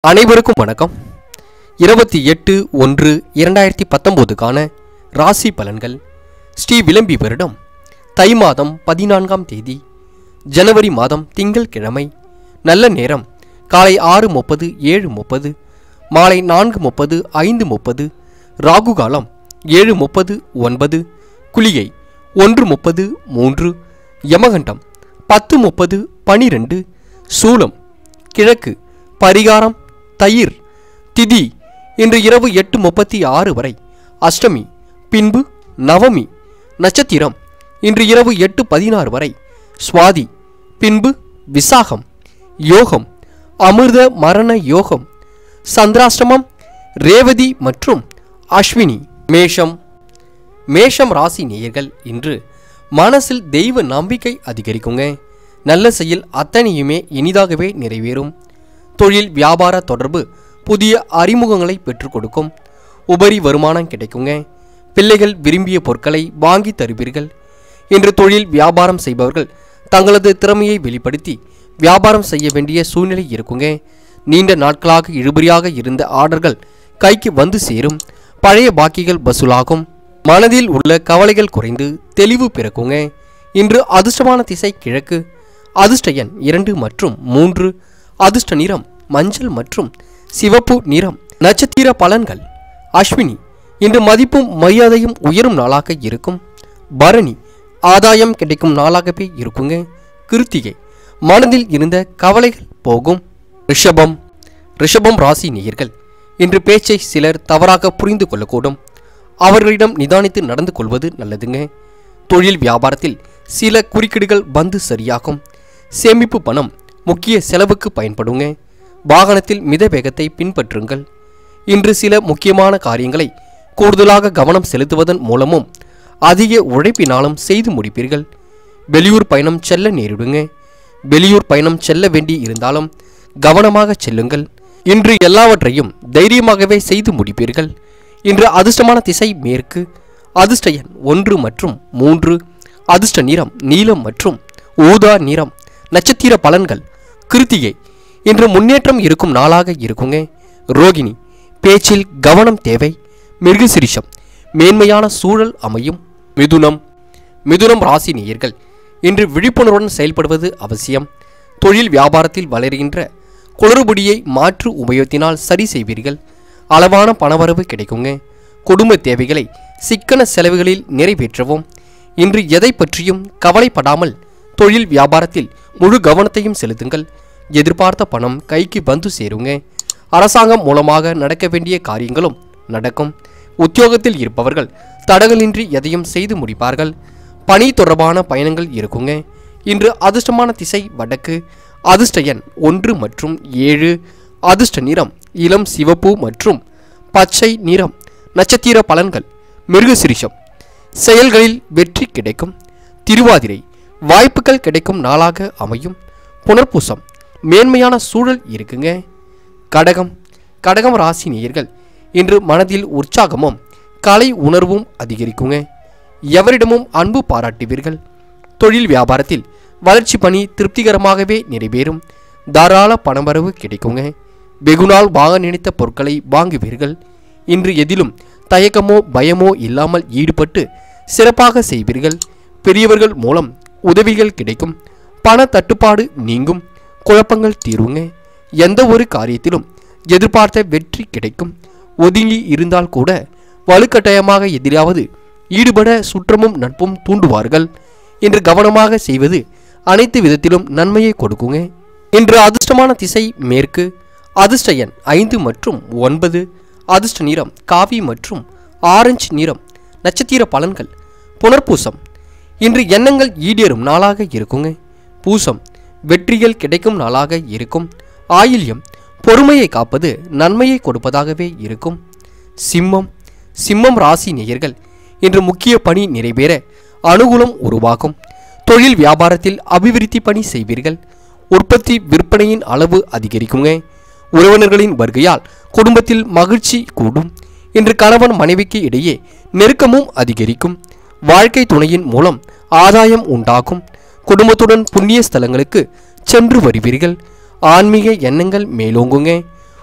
அனைவருக்கும் வணக்கம் இருபத்தி எட்டு ஒன்று இரண்டாயிரத்தி பத்தொம்போதுக்கான ராசி பலன்கள் ஸ்ரீ விளம்பி வருடம் தை மாதம் பதினான்காம் தேதி ஜனவரி மாதம் திங்கள் கிழமை நல்ல நேரம் காலை ஆறு முப்பது ஏழு முப்பது மாலை நான்கு முப்பது ஐந்து முப்பது ராகு காலம் ஏழு முப்பது ஒன்பது குளிகை ஒன்று முப்பது மூன்று யமகண்டம் பத்து முப்பது பனிரெண்டு சூலம் கிழக்கு பரிகாரம் தயிர் திதி இன்று இரவு எட்டு முப்பத்தி ஆறு வரை அஷ்டமி பின்பு நவமி நட்சத்திரம் இன்று இரவு எட்டு பதினாறு வரை சுவாதி பின்பு விசாகம் யோகம் அமிர்த மரண யோகம் சந்திராஷ்டமம் ரேவதி மற்றும் அஸ்வினி மேஷம் மேஷம் ராசி நேயர்கள் இன்று மனசில் தெய்வ நம்பிக்கை அதிகரிக்குங்க நல்ல செயல் அத்தனையுமே இனிதாகவே நிறைவேறும் தொழில் வியாபார தொடர்பு புதிய அறிமுகங்களை பெற்றுக் கொடுக்கும் உபரி வருமானம் கிடைக்குங்க பிள்ளைகள் விரும்பிய பொருட்களை வாங்கி தருவீர்கள் இன்று தொழில் வியாபாரம் செய்பவர்கள் தங்களது திறமையை வெளிப்படுத்தி வியாபாரம் செய்ய வேண்டிய சூழ்நிலை இருக்குங்க நீண்ட நாட்களாக இழுபறியாக இருந்த ஆர்டர்கள் கைக்கு வந்து சேரும் பழைய பாக்கிகள் வசூலாகும் மனதில் உள்ள கவலைகள் குறைந்து தெளிவு பிறக்குங்க இன்று அதிர்ஷ்டமான திசை கிழக்கு அதிர்ஷ்ட எண் இரண்டு மற்றும் மூன்று அதிர்ஷ்ட நிறம் மஞ்சள் மற்றும் சிவப்பு நிறம் நட்சத்திர பலன்கள் அஸ்வினி இன்று மதிப்பும் மரியாதையும் உயரும் நாளாக இருக்கும் பரணி ஆதாயம் கிடைக்கும் நாளாகவே இருக்குங்க கிருத்திகை மனதில் இருந்த கவலைகள் போகும் ரிஷபம் ரிஷபம் ராசி நேயர்கள் இன்று பேச்சை சிலர் தவறாக புரிந்து கொள்ளக்கூடும் அவர்களிடம் நிதானித்து நடந்து கொள்வது நல்லதுங்க தொழில் வியாபாரத்தில் சில குறுக்கீடுகள் வந்து சரியாகும் சேமிப்பு பணம் முக்கிய செலவுக்கு பயன்படுங்க வாகனத்தில் மித வேகத்தை பின்பற்றுங்கள் இன்று சில முக்கியமான காரியங்களை கூடுதலாக கவனம் செலுத்துவதன் மூலமும் அதிக உழைப்பினாலும் செய்து முடிப்பீர்கள் வெளியூர் பயணம் செல்ல நேரிடுங்க வெளியூர் பயணம் செல்ல வேண்டி இருந்தாலும் கவனமாக செல்லுங்கள் இன்று எல்லாவற்றையும் தைரியமாகவே செய்து முடிப்பீர்கள் இன்று அதிர்ஷ்டமான திசை மேற்கு அதிர்ஷ்ட எண் ஒன்று மற்றும் மூன்று அதிர்ஷ்ட நிறம் நீலம் மற்றும் ஊதா நிறம் நட்சத்திர பலன்கள் கிருத்திகை இன்று முன்னேற்றம் இருக்கும் நாளாக இருக்குங்க ரோகிணி பேச்சில் கவனம் தேவை மிருகசிரிஷம் மேன்மையான சூழல் அமையும் மிதுனம் மிதுனம் ராசி நேயர்கள் இன்று விழிப்புணர்வுடன் செயல்படுவது அவசியம் தொழில் வியாபாரத்தில் வளர்கின்ற குளறுபடியை மாற்று உபயோகத்தினால் சரி செய்வீர்கள் அளவான பணவரவு கிடைக்குங்க குடும்ப தேவைகளை சிக்கன செலவுகளில் நிறைவேற்றவும் இன்று எதை பற்றியும் கவலைப்படாமல் தொழில் வியாபாரத்தில் முழு கவனத்தையும் செலுத்துங்கள் எதிர்பார்த்த பணம் கைக்கு வந்து சேருங்க அரசாங்கம் மூலமாக நடக்க வேண்டிய காரியங்களும் நடக்கும் உத்தியோகத்தில் இருப்பவர்கள் தடங்களின்றி எதையும் செய்து முடிப்பார்கள் பணி தொடர்பான பயணங்கள் இருக்குங்க இன்று அதிர்ஷ்டமான திசை வடக்கு அதிர்ஷ்ட எண் ஒன்று மற்றும் ஏழு அதிர்ஷ்ட நிறம் இளம் சிவப்பு மற்றும் பச்சை நிறம் நட்சத்திர பலன்கள் மிருகசிரிஷம் செயல்களில் வெற்றி கிடைக்கும் திருவாதிரை வாய்ப்புகள் கிடைக்கும் நாளாக அமையும் புனர்பூசம் மேன்மையான சூழல் இருக்குங்க கடகம் கடகம் ராசி நேயர்கள் இன்று மனதில் உற்சாகமும் கலை உணர்வும் அதிகரிக்குங்க எவரிடமும் அன்பு பாராட்டுவீர்கள் தொழில் வியாபாரத்தில் வளர்ச்சி பணி திருப்திகரமாகவே நிறைவேறும் தாராள பணவரவு கிடைக்குங்க வெகுநாள் வாங்க நினைத்த பொருட்களை வாங்குவீர்கள் இன்று எதிலும் தயக்கமோ பயமோ இல்லாமல் ஈடுபட்டு சிறப்பாக செய்வீர்கள் பெரியவர்கள் மூலம் உதவிகள் கிடைக்கும் பண தட்டுப்பாடு நீங்கும் குழப்பங்கள் தீருங்க எந்த ஒரு காரியத்திலும் எதிர்பார்த்த வெற்றி கிடைக்கும் ஒதுங்கி இருந்தால் கூட வலுக்கட்டாயமாக எதிராவது ஈடுபட சுற்றமும் நட்பும் தூண்டுவார்கள் என்று கவனமாக செய்வது அனைத்து விதத்திலும் நன்மையை கொடுக்குங்க இன்று அதிர்ஷ்டமான திசை மேற்கு அதிர்ஷ்ட எண் ஐந்து மற்றும் ஒன்பது அதிர்ஷ்ட நிறம் காவி மற்றும் ஆரஞ்சு நிறம் நட்சத்திர பலன்கள் புனர்பூசம் இன்று எண்ணங்கள் ஈடேறும் நாளாக இருக்குங்க பூசம் வெற்றிகள் கிடைக்கும் நாளாக இருக்கும் ஆயில்யம் பொறுமையை காப்பது நன்மையை கொடுப்பதாகவே இருக்கும் சிம்மம் சிம்மம் ராசி நேயர்கள் இன்று முக்கிய பணி நிறைவேற அனுகூலம் உருவாகும் தொழில் வியாபாரத்தில் அபிவிருத்தி பணி செய்வீர்கள் உற்பத்தி விற்பனையின் அளவு அதிகரிக்குங்க உறவினர்களின் வருகையால் குடும்பத்தில் மகிழ்ச்சி கூடும் இன்று கணவன் மனைவிக்கு இடையே நெருக்கமும் அதிகரிக்கும் வாழ்க்கை துணையின் மூலம் ஆதாயம் உண்டாகும் குடும்பத்துடன் புண்ணிய ஸ்தலங்களுக்கு சென்று வருவீர்கள் ஆன்மீக எண்ணங்கள் மேலோங்குங்க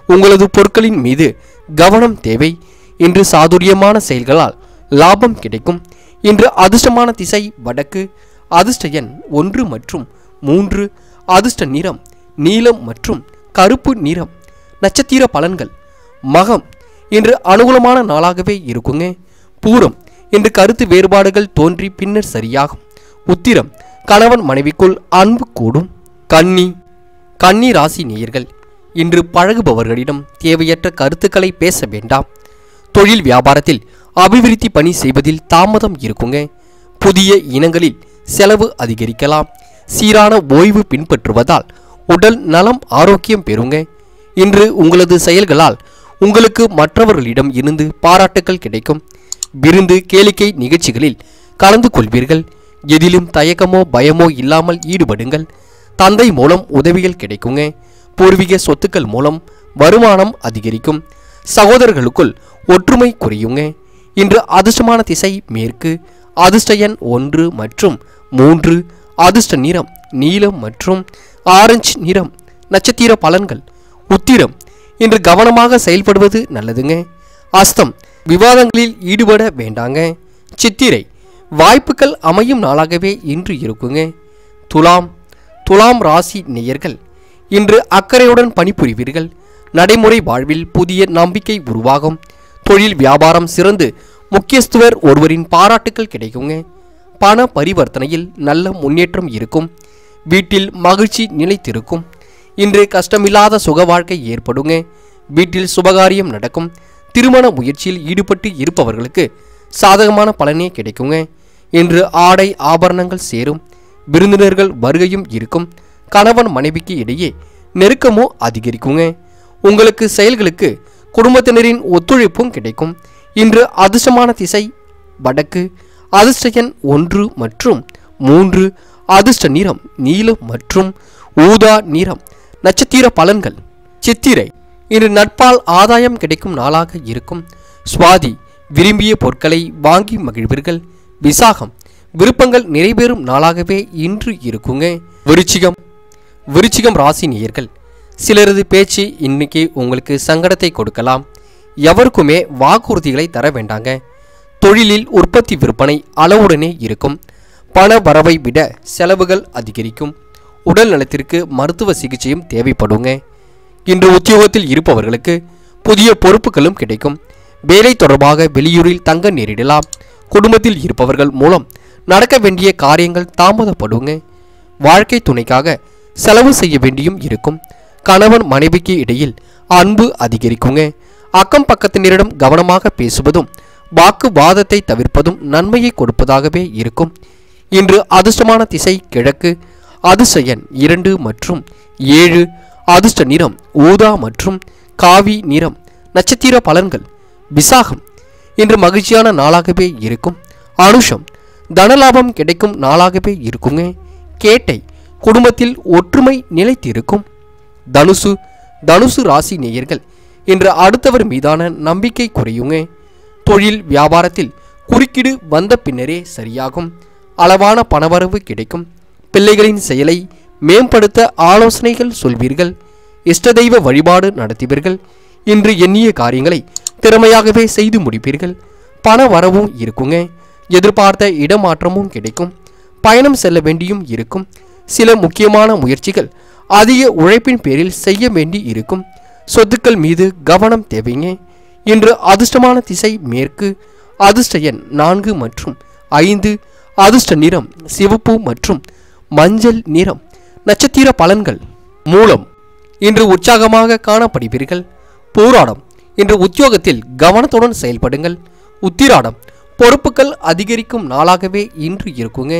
உங்களது பொருட்களின் மீது கவனம் தேவை இன்று சாதுரியமான செயல்களால் லாபம் கிடைக்கும் இன்று அதிர்ஷ்டமான திசை வடக்கு அதிர்ஷ்ட எண் ஒன்று மற்றும் மூன்று அதிர்ஷ்ட நிறம் நீலம் மற்றும் கருப்பு நிறம் நட்சத்திர பலன்கள் மகம் இன்று அனுகூலமான நாளாகவே இருக்குங்க பூரம் இன்று கருத்து வேறுபாடுகள் தோன்றி பின்னர் சரியாகும் உத்திரம் கணவன் மனைவிக்குள் அன்பு கூடும் கன்னி கன்னி ராசி நேயர்கள் இன்று பழகுபவர்களிடம் தேவையற்ற கருத்துக்களை பேச வேண்டாம் தொழில் வியாபாரத்தில் அபிவிருத்தி பணி செய்வதில் தாமதம் இருக்குங்க புதிய இனங்களில் செலவு அதிகரிக்கலாம் சீரான ஓய்வு பின்பற்றுவதால் உடல் நலம் ஆரோக்கியம் பெறுங்க இன்று உங்களது செயல்களால் உங்களுக்கு மற்றவர்களிடம் இருந்து பாராட்டுக்கள் கிடைக்கும் விருந்து கேளிக்கை நிகழ்ச்சிகளில் கலந்து கொள்வீர்கள் எதிலும் தயக்கமோ பயமோ இல்லாமல் ஈடுபடுங்கள் தந்தை மூலம் உதவிகள் கிடைக்குங்க பூர்வீக சொத்துக்கள் மூலம் வருமானம் அதிகரிக்கும் சகோதரர்களுக்குள் ஒற்றுமை குறையுங்க இன்று அதிர்ஷ்டமான திசை மேற்கு அதிர்ஷ்ட எண் ஒன்று மற்றும் மூன்று அதிர்ஷ்ட நிறம் நீலம் மற்றும் ஆரஞ்சு நிறம் நட்சத்திர பலன்கள் உத்திரம் இன்று கவனமாக செயல்படுவது நல்லதுங்க அஸ்தம் விவாதங்களில் ஈடுபட வேண்டாங்க சித்திரை வாய்ப்புகள் அமையும் நாளாகவே இன்று இருக்குங்க துலாம் துலாம் ராசி நேயர்கள் இன்று அக்கறையுடன் பணிபுரிவீர்கள் நடைமுறை வாழ்வில் புதிய நம்பிக்கை உருவாகும் தொழில் வியாபாரம் சிறந்து முக்கியஸ்துவர் ஒருவரின் பாராட்டுக்கள் கிடைக்குங்க பண பரிவர்த்தனையில் நல்ல முன்னேற்றம் இருக்கும் வீட்டில் மகிழ்ச்சி நிலைத்திருக்கும் இன்று கஷ்டமில்லாத சுக வாழ்க்கை ஏற்படுங்க வீட்டில் சுபகாரியம் நடக்கும் திருமண முயற்சியில் ஈடுபட்டு இருப்பவர்களுக்கு சாதகமான பலனே கிடைக்குங்க இன்று ஆடை ஆபரணங்கள் சேரும் விருந்தினர்கள் வருகையும் இருக்கும் கணவன் மனைவிக்கு இடையே நெருக்கமோ அதிகரிக்குங்க உங்களுக்கு செயல்களுக்கு குடும்பத்தினரின் ஒத்துழைப்பும் கிடைக்கும் இன்று அதிர்ஷ்டமான திசை வடக்கு அதிர்ஷ்ட எண் ஒன்று மற்றும் மூன்று அதிர்ஷ்ட நிறம் நீலம் மற்றும் ஊதா நிறம் நட்சத்திர பலன்கள் சித்திரை இன்று நட்பால் ஆதாயம் கிடைக்கும் நாளாக இருக்கும் சுவாதி விரும்பிய பொருட்களை வாங்கி மகிழ்வீர்கள் விசாகம் விருப்பங்கள் நிறைவேறும் நாளாகவே இன்று இருக்குங்க விருச்சிகம் விருச்சிகம் ராசி நேயர்கள் சிலரது பேச்சு இன்னைக்கு உங்களுக்கு சங்கடத்தை கொடுக்கலாம் எவருக்குமே வாக்குறுதிகளை தர வேண்டாங்க தொழிலில் உற்பத்தி விற்பனை அளவுடனே இருக்கும் பண வரவை விட செலவுகள் அதிகரிக்கும் உடல் நலத்திற்கு மருத்துவ சிகிச்சையும் தேவைப்படுங்க இன்று உத்தியோகத்தில் இருப்பவர்களுக்கு புதிய பொறுப்புகளும் கிடைக்கும் வேலை தொடர்பாக வெளியூரில் தங்க நேரிடலாம் குடும்பத்தில் இருப்பவர்கள் மூலம் நடக்க வேண்டிய காரியங்கள் தாமதப்படுங்க வாழ்க்கை துணைக்காக செலவு செய்ய வேண்டியும் இருக்கும் கணவன் மனைவிக்கு இடையில் அன்பு அதிகரிக்குங்க அக்கம் பக்கத்தினரிடம் கவனமாக பேசுவதும் வாக்குவாதத்தை தவிர்ப்பதும் நன்மையை கொடுப்பதாகவே இருக்கும் இன்று அதிர்ஷ்டமான திசை கிழக்கு அதிர்ஷ்ட எண் இரண்டு மற்றும் ஏழு அதிர்ஷ்ட நிறம் ஊதா மற்றும் காவி நிறம் நட்சத்திர பலன்கள் விசாகம் இன்று மகிழ்ச்சியான நாளாகவே இருக்கும் அனுஷம் தனலாபம் கிடைக்கும் நாளாகவே இருக்குங்க கேட்டை குடும்பத்தில் ஒற்றுமை நிலைத்திருக்கும் தனுசு தனுசு ராசி நேயர்கள் இன்று அடுத்தவர் மீதான நம்பிக்கை குறையுங்க தொழில் வியாபாரத்தில் குறுக்கீடு வந்த பின்னரே சரியாகும் அளவான பணவரவு கிடைக்கும் பிள்ளைகளின் செயலை மேம்படுத்த ஆலோசனைகள் சொல்வீர்கள் இஷ்ட தெய்வ வழிபாடு நடத்துவீர்கள் இன்று எண்ணிய காரியங்களை திறமையாகவே செய்து முடிப்பீர்கள் பண வரவும் இருக்குங்க எதிர்பார்த்த இடமாற்றமும் கிடைக்கும் பயணம் செல்ல வேண்டியும் இருக்கும் சில முக்கியமான முயற்சிகள் அதிக உழைப்பின் பேரில் செய்ய வேண்டி இருக்கும் சொத்துக்கள் மீது கவனம் தேவைங்க இன்று அதிர்ஷ்டமான திசை மேற்கு அதிர்ஷ்ட எண் நான்கு மற்றும் ஐந்து அதிர்ஷ்ட நிறம் சிவப்பு மற்றும் மஞ்சள் நிறம் நட்சத்திர பலன்கள் மூலம் இன்று உற்சாகமாக காணப்படுவீர்கள் போராடம் இன்று உத்தியோகத்தில் கவனத்துடன் செயல்படுங்கள் உத்திராடம் பொறுப்புகள் அதிகரிக்கும் நாளாகவே இன்று இருக்குங்க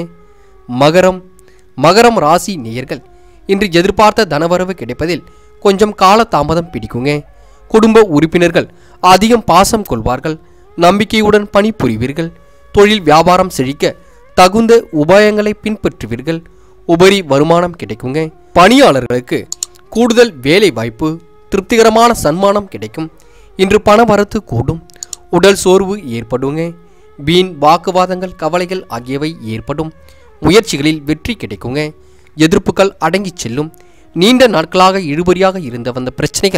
மகரம் மகரம் ராசி நேயர்கள் இன்று எதிர்பார்த்த தனவரவு கிடைப்பதில் கொஞ்சம் கால தாமதம் பிடிக்குங்க குடும்ப உறுப்பினர்கள் அதிகம் பாசம் கொள்வார்கள் நம்பிக்கையுடன் பணிபுரிவீர்கள் தொழில் வியாபாரம் செழிக்க தகுந்த உபாயங்களை பின்பற்றுவீர்கள் உபரி வருமானம் கிடைக்குங்க பணியாளர்களுக்கு கூடுதல் வேலை வாய்ப்பு திருப்திகரமான சன்மானம் கிடைக்கும் இன்று பண வரத்து கூடும் உடல் சோர்வு ஏற்படுங்க வீண் வாக்குவாதங்கள் கவலைகள் ஆகியவை ஏற்படும் முயற்சிகளில் வெற்றி கிடைக்குங்க எதிர்ப்புகள் அடங்கிச் செல்லும் நீண்ட நாட்களாக இழுபறியாக இருந்த வந்த பிரச்சனைகள்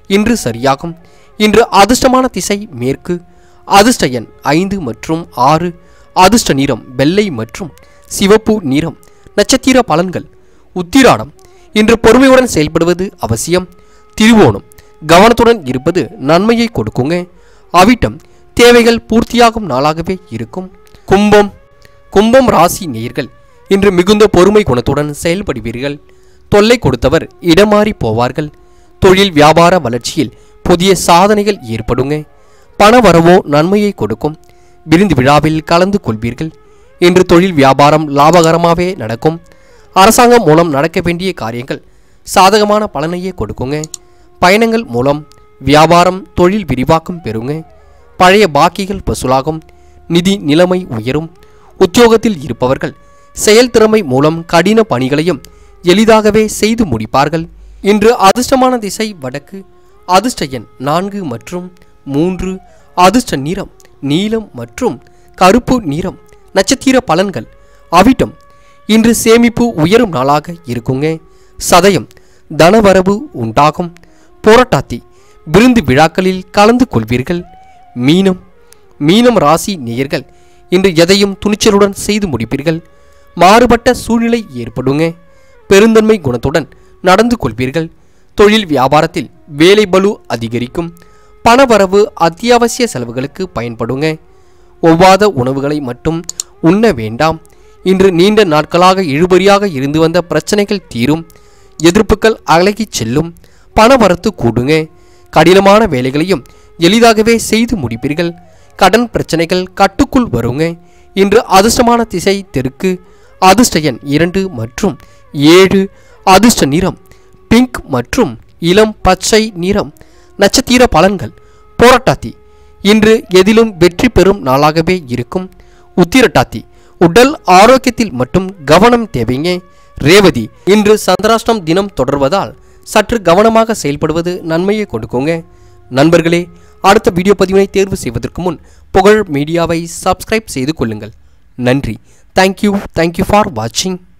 இன்று சரியாகும் இன்று அதிர்ஷ்டமான திசை மேற்கு அதிர்ஷ்ட எண் ஐந்து மற்றும் ஆறு அதிர்ஷ்ட நிறம் வெள்ளை மற்றும் சிவப்பு நிறம் நட்சத்திர பலன்கள் உத்திராடம் இன்று பொறுமையுடன் செயல்படுவது அவசியம் திருவோணம் கவனத்துடன் இருப்பது நன்மையை கொடுக்குங்க அவிட்டம் தேவைகள் பூர்த்தியாகும் நாளாகவே இருக்கும் கும்பம் கும்பம் ராசி நேயர்கள் இன்று மிகுந்த பொறுமை குணத்துடன் செயல்படுவீர்கள் தொல்லை கொடுத்தவர் இடமாறி போவார்கள் தொழில் வியாபார வளர்ச்சியில் புதிய சாதனைகள் ஏற்படுங்க பண வரவோ நன்மையை கொடுக்கும் விருந்து விழாவில் கலந்து கொள்வீர்கள் இன்று தொழில் வியாபாரம் லாபகரமாகவே நடக்கும் அரசாங்கம் மூலம் நடக்க வேண்டிய காரியங்கள் சாதகமான பலனையே கொடுக்குங்க பயணங்கள் மூலம் வியாபாரம் தொழில் விரிவாக்கம் பெறுங்க பழைய பாக்கிகள் வசூலாகும் நிதி நிலைமை உயரும் உத்தியோகத்தில் இருப்பவர்கள் செயல்திறமை மூலம் கடின பணிகளையும் எளிதாகவே செய்து முடிப்பார்கள் இன்று அதிர்ஷ்டமான திசை வடக்கு அதிர்ஷ்ட எண் நான்கு மற்றும் மூன்று அதிர்ஷ்ட நிறம் நீலம் மற்றும் கருப்பு நிறம் நட்சத்திர பலன்கள் அவிட்டம் இன்று சேமிப்பு உயரும் நாளாக இருக்குங்க சதயம் தனவரவு உண்டாகும் போராட்டாத்தி விருந்து விழாக்களில் கலந்து கொள்வீர்கள் மீனம் மீனம் ராசி நேயர்கள் இன்று எதையும் துணிச்சலுடன் செய்து முடிப்பீர்கள் மாறுபட்ட சூழ்நிலை ஏற்படுங்க பெருந்தன்மை குணத்துடன் நடந்து கொள்வீர்கள் தொழில் வியாபாரத்தில் வேலை பளு அதிகரிக்கும் பணவரவு அத்தியாவசிய செலவுகளுக்கு பயன்படுங்க ஒவ்வாத உணவுகளை மட்டும் உண்ண வேண்டாம் இன்று நீண்ட நாட்களாக இழுபறியாக இருந்து வந்த பிரச்சனைகள் தீரும் எதிர்ப்புகள் அகலகிச் செல்லும் பணவரத்து கூடுங்க கடினமான வேலைகளையும் எளிதாகவே செய்து முடிப்பீர்கள் கடன் பிரச்சனைகள் கட்டுக்குள் வருங்க இன்று அதிர்ஷ்டமான திசை தெற்கு அதிர்ஷ்ட எண் இரண்டு மற்றும் ஏழு அதிர்ஷ்ட நிறம் பிங்க் மற்றும் இளம் பச்சை நிறம் நட்சத்திர பலன்கள் போராட்டாத்தி இன்று எதிலும் வெற்றி பெறும் நாளாகவே இருக்கும் உத்திரட்டாத்தி உடல் ஆரோக்கியத்தில் மட்டும் கவனம் தேவைங்க ரேவதி இன்று சந்திராஷ்டம் தினம் தொடர்வதால் சற்று கவனமாக செயல்படுவது நன்மையை கொடுக்குங்க நண்பர்களே அடுத்த வீடியோ பதிவினை தேர்வு செய்வதற்கு முன் புகழ் மீடியாவை சப்ஸ்கிரைப் செய்து கொள்ளுங்கள் நன்றி தேங்க்யூ தேங்க்யூ ஃபார் வாட்சிங்